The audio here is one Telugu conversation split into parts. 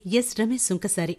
ఎస్ రమేష్ సుంకసారి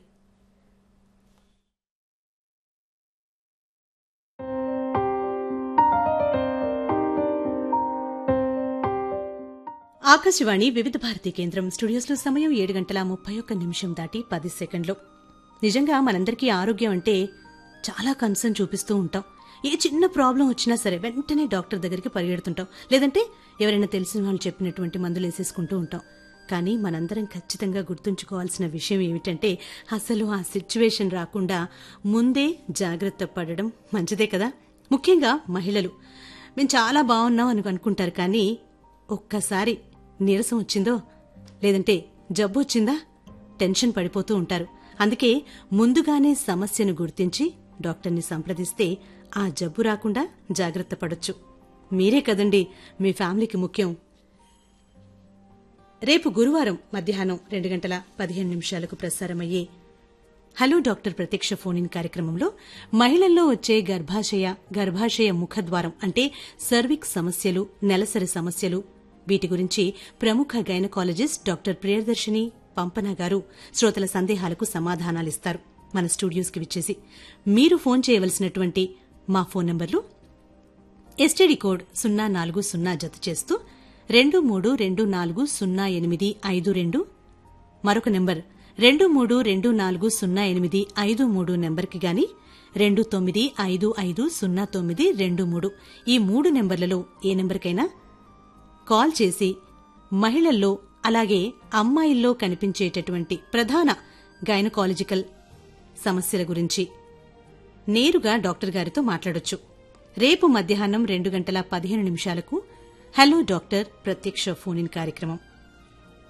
ఆకాశవాణి వివిధ భారతి కేంద్రం స్టూడియోస్లో సమయం ఏడు గంటల ముప్పై ఒక్క నిమిషం దాటి పది సెకండ్లు నిజంగా మనందరికీ ఆరోగ్యం అంటే చాలా కన్సర్న్ చూపిస్తూ ఉంటాం ఏ చిన్న ప్రాబ్లం వచ్చినా సరే వెంటనే డాక్టర్ దగ్గరికి పరిగెడుతుంటాం లేదంటే ఎవరైనా తెలిసిన వాళ్ళు చెప్పినటువంటి మందులు వేసేసుకుంటూ ఉంటాం కానీ మనందరం ఖచ్చితంగా గుర్తుంచుకోవాల్సిన విషయం ఏమిటంటే అసలు ఆ సిచ్యువేషన్ రాకుండా ముందే జాగ్రత్త పడడం మంచిదే కదా ముఖ్యంగా మహిళలు మేము చాలా బాగున్నాం అని అనుకుంటారు కానీ ఒక్కసారి నీరసం వచ్చిందో లేదంటే జబ్బు వచ్చిందా టెన్షన్ పడిపోతూ ఉంటారు అందుకే ముందుగానే సమస్యను గుర్తించి డాక్టర్ని సంప్రదిస్తే ఆ జబ్బు రాకుండా జాగ్రత్త పడొచ్చు మీరే కదండి మీ ఫ్యామిలీకి ముఖ్యం రేపు గురువారం మధ్యాహ్నం రెండు గంటల పదిహేను నిమిషాలకు ప్రసారమయ్యే హలో డాక్టర్ ప్రత్యక్ష ఫోన్ ఇన్ కార్యక్రమంలో మహిళల్లో వచ్చే గర్భాశయ గర్భాశయ ముఖద్వారం అంటే సర్విక్ సమస్యలు నెలసరి సమస్యలు వీటి గురించి ప్రముఖ గైనకాలజిస్ట్ డాక్టర్ ప్రియదర్శిని పంపన గారు శ్రోతల సందేహాలకు సమాధానాలిస్తారు మన స్టూడియోస్కి విచ్చేసి మీరు ఫోన్ చేయవలసినటువంటి మా ఫోన్ నంబర్లు ఎస్టీడీ కోడ్ సున్నా నాలుగు సున్నా జత చేస్తూ రెండు మూడు రెండు నాలుగు సున్నా ఎనిమిది ఐదు రెండు మరొక నెంబర్ రెండు మూడు రెండు నాలుగు సున్నా ఎనిమిది ఐదు మూడు నెంబర్కి గాని రెండు తొమ్మిది ఐదు ఐదు సున్నా తొమ్మిది రెండు మూడు ఈ మూడు నెంబర్లలో ఏ నెంబర్కైనా కాల్ చేసి మహిళల్లో అలాగే అమ్మాయిల్లో కనిపించేటటువంటి ప్రధాన గైనకాలజికల్ సమస్యల గురించి నేరుగా డాక్టర్ గారితో మాట్లాడొచ్చు రేపు మధ్యాహ్నం రెండు గంటల పదిహేను నిమిషాలకు హలో డాక్టర్ ప్రత్యక్ష ఫోన్ ఇన్ కార్యక్రమం